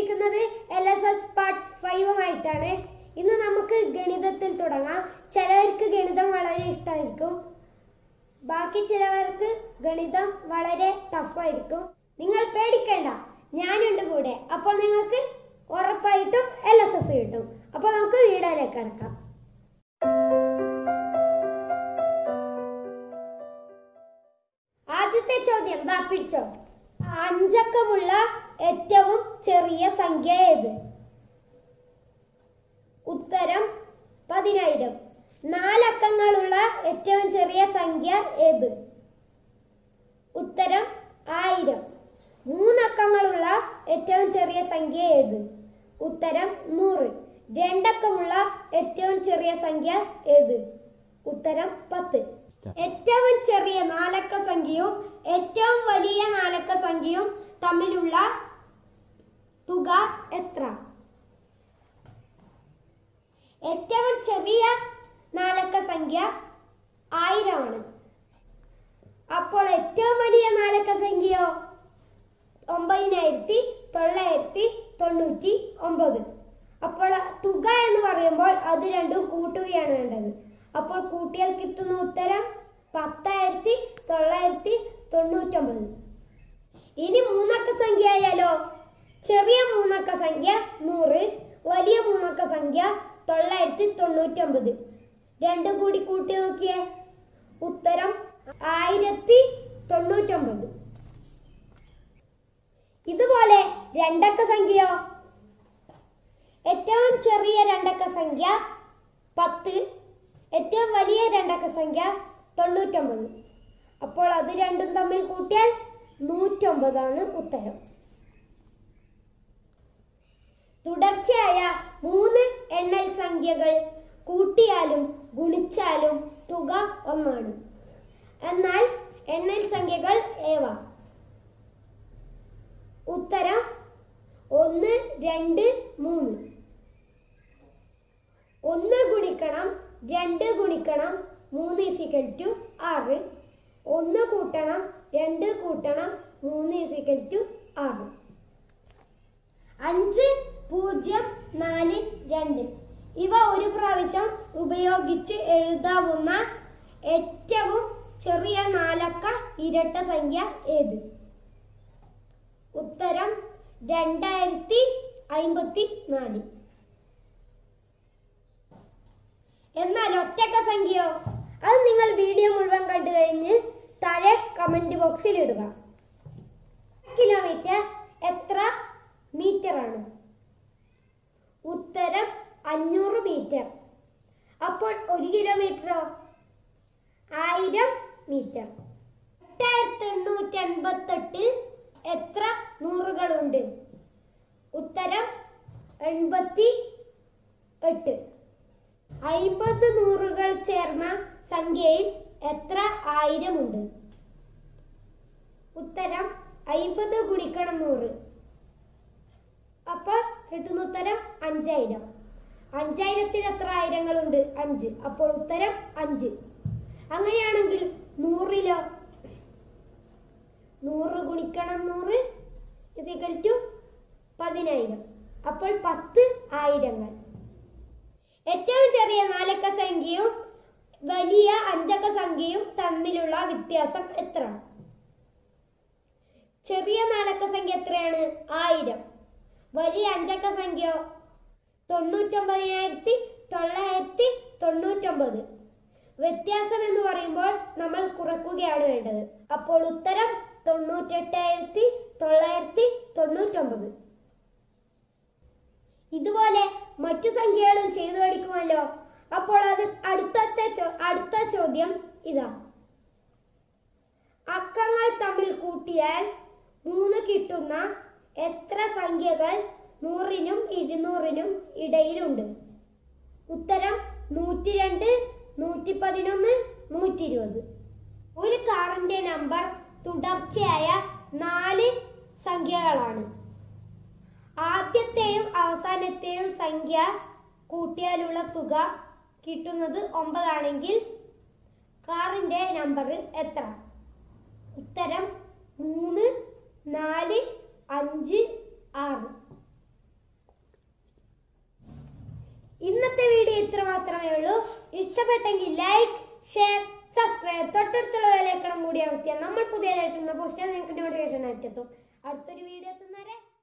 വന്നിരിക്കുന്നത് L S S part ഫൈവുമായിട്ടാണ് ഇന്ന് നമുക്ക് ഗണിതത്തിൽ തുടങ്ങാം ചിലവർക്ക് ഗണിതം വളരെ ഇഷ്ടമായിരിക്കും ബാക്കി ചിലവർക്ക് ഗണിതം വളരെ ടഫായിരിക്കും നിങ്ങൾ പേടിക്കേണ്ട ഞാനുണ്ട് കൂടെ അപ്പോൾ നിങ്ങൾക്ക് ഉറപ്പായിട്ടും എൽ എസ് എസ് കിട്ടും അപ്പോൾ നമുക്ക് വീഡിയോയിലേക്ക് കിടക്കാം ആദ്യത്തെ ചോദ്യം ദാ പിടിച്ചോ അഞ്ചക്കമുള്ള ഏറ്റവും ചെറിയ സംഖ്യ ഏത് ഉത്തരം പതിനായിരം നാലക്കങ്ങളുള്ള ഏറ്റവും ചെറിയ സംഖ്യ ഏത് ഉത്തരം ആയിരം മൂന്നക്കങ്ങളുള്ള ഏറ്റവും ചെറിയ സംഖ്യ ഏത് ഉത്തരം നൂറ് രണ്ടക്കമുള്ള ഏറ്റവും ചെറിയ സംഖ്യ ഏത് ഉത്തരം പത്ത് ഏറ്റവും ചെറിയ നാലക്ക സംഖ്യയും ഏറ്റവും വലിയ നാലക്ക സംഖ്യയും തമ്മിലുള്ള തുക എത്ര ഏറ്റവും ചെറിയ നാലക്ക സംഖ്യ ആയിരമാണ് അപ്പോൾ ഏറ്റവും വലിയ നാലക്ക സംഖ്യയോ ഒമ്പതിനായിരത്തി തൊള്ളായിരത്തി തൊണ്ണൂറ്റി ഒമ്പത് അപ്പോൾ തുക എന്ന് പറയുമ്പോൾ അത് രണ്ടും കൂട്ടുകയാണ് വേണ്ടത് അപ്പോൾ കൂട്ടിയാൽ കിട്ടുന്ന ഉത്തരം പത്തായിരത്തി തൊള്ളായിരത്തി തൊണ്ണൂറ്റൊമ്പത് ഇനി മൂന്നക്ക സംഖ്യ ആയാലോ ചെറിയ മൂന്നക്ക സംഖ്യ നൂറ് വലിയ മൂന്നക്ക സംഖ്യ തൊള്ളായിരത്തി തൊണ്ണൂറ്റൊമ്പത് രണ്ടും കൂടി കൂട്ടി നോക്കിയേ ഉത്തരം ആയിരത്തി തൊണ്ണൂറ്റൊമ്പത് ഇതുപോലെ രണ്ടക്ക സംഖ്യയോ ഏറ്റവും ചെറിയ രണ്ടക്ക സംഖ്യ പത്ത് ഏറ്റവും വലിയ രണ്ടക്ക സംഖ്യ തൊണ്ണൂറ്റൊമ്പത് അപ്പോൾ അത് രണ്ടും തമ്മിൽ കൂട്ടിയാൽ നൂറ്റൊമ്പതാണ് ഉത്തരം തുടർച്ചയായ മൂന്ന് എണ്ണൽ സംഖ്യകൾ കൂട്ടിയാലും ഗുണിച്ചാലും തുക ഒന്നാണ് എന്നാൽ എണ്ണൽ സംഖ്യകൾ ഏവ ഉത്തരം ഒന്ന് രണ്ട് മൂന്ന് ഒന്ന് ഗുണിക്കണം രണ്ട് ഗുണിക്കണം മൂന്ന് ഇസിക്കൽ ടു ആറ് ഒന്ന് കൂട്ടണം രണ്ട് കൂട്ടണം മൂന്ന് ഇസിക്കൽ ടു ആറ് അഞ്ച് പൂജ്യം നാല് രണ്ട് ഇവ ഒരു പ്രാവശ്യം ഉപയോഗിച്ച് എഴുതാവുന്ന ഏറ്റവും ചെറിയ നാലക്ക ഇരട്ട സംഖ്യ ഏത് ഉത്തരം രണ്ടായിരത്തി അയിമ്പത്തി നാല് എന്നാൽ ഒറ്റക്ക സംഖ്യയോ അത് നിങ്ങൾ വീഡിയോ മുഴുവൻ കണ്ടു കഴിഞ്ഞ് താഴെ കമന്റ് ബോക്സിൽ ഇടുക കിലോമീറ്റർ എത്ര മീറ്റർ ആണ് ഉത്തരം അഞ്ഞൂറ് മീറ്റർ അപ്പോൾ ഒരു കിലോമീറ്ററോ ആയിരം മീറ്റർ എട്ടായിരത്തി എണ്ണൂറ്റി അൻപത്തെട്ട് എത്ര നൂറുകളുണ്ട് ഉത്തരം എൺപത്തി എട്ട് അയിമ്പത് നൂറുകൾ ചേർന്ന സംഖ്യയിൽ എത്ര ആയിരമുണ്ട് ഉത്തരം അയിമ്പത് ഗുണിക്കണം നൂറ് അപ്പോൾ കിട്ടുന്ന ഉത്തരം അഞ്ചായിരം അഞ്ചായിരത്തിൽ എത്ര ആയിരങ്ങളുണ്ട് അഞ്ച് അപ്പോൾ ഉത്തരം അഞ്ച് അങ്ങനെയാണെങ്കിൽ നൂറിലോ നൂറ് ഗുണിക്കണം നൂറ് ഇസിക്കൽ ടു പതിനായിരം അപ്പോൾ പത്ത് ആയിരങ്ങൾ ഏറ്റവും ചെറിയ നാലക്ക സംഖ്യയും വലിയ അഞ്ചക്ക സംഖ്യയും തമ്മിലുള്ള വ്യത്യാസം എത്ര ചെറിയ നാലക്ക സംഖ്യ എത്രയാണ് ആയിരം വലിയ അഞ്ചക്ക സംഖ്യ തൊണ്ണൂറ്റൊമ്പതിനായിരത്തി തൊള്ളായിരത്തി തൊണ്ണൂറ്റൊമ്പത് വ്യത്യാസം എന്ന് പറയുമ്പോൾ നമ്മൾ കുറക്കുകയാണ് വേണ്ടത് അപ്പോൾ ഉത്തരം തൊണ്ണൂറ്റെട്ടായിരത്തി തൊള്ളായിരത്തി തൊണ്ണൂറ്റൊമ്പത് ഇതുപോലെ മറ്റു സംഖ്യകളും ചെയ്തു പഠിക്കുമല്ലോ അപ്പോൾ അത് അടുത്തത്തെ ചോ- അടുത്ത ചോദ്യം ഇതാ അക്കങ്ങൾ തമ്മിൽ കൂട്ടിയാൽ മൂന്ന് കിട്ടുന്ന എത്ര സംഖ്യകൾ നൂറിനും ഇരുന്നൂറിനും ഇടയിലുണ്ട് ഉത്തരം നൂറ്റി രണ്ട് നൂറ്റി പതിനൊന്ന് നൂറ്റി ഇരുപത് ഒരു കാറിന്റെ നമ്പർ തുടർച്ചയായ നാല് സംഖ്യകളാണ് ആദ്യത്തെയും അവസാനത്തെയും സംഖ്യ കൂട്ടിയാലുള്ള തുക കിട്ടുന്നത് ഒമ്പതാണെങ്കിൽ കാറിന്റെ നമ്പർ എത്ര ഉത്തരം മൂന്ന് നാല് അഞ്ച് ആറ് ഇത്ര മാത്രമേ ഉള്ളൂ ഇഷ്ടപ്പെട്ടെങ്കിൽ ലൈക്ക് ഷെയർ സബ്സ്ക്രൈബ് തൊട്ടടുത്തുള്ള വിലക്കണം കൂടി അമർത്തിയാൽ നമ്മൾ പുതിയതായിട്ടുള്ള പോസ്റ്റ് നിങ്ങൾക്ക് നോട്ടിഫിക്കേഷൻ എത്തും അടുത്തൊരു വീഡിയോ എത്തുന്നവരെ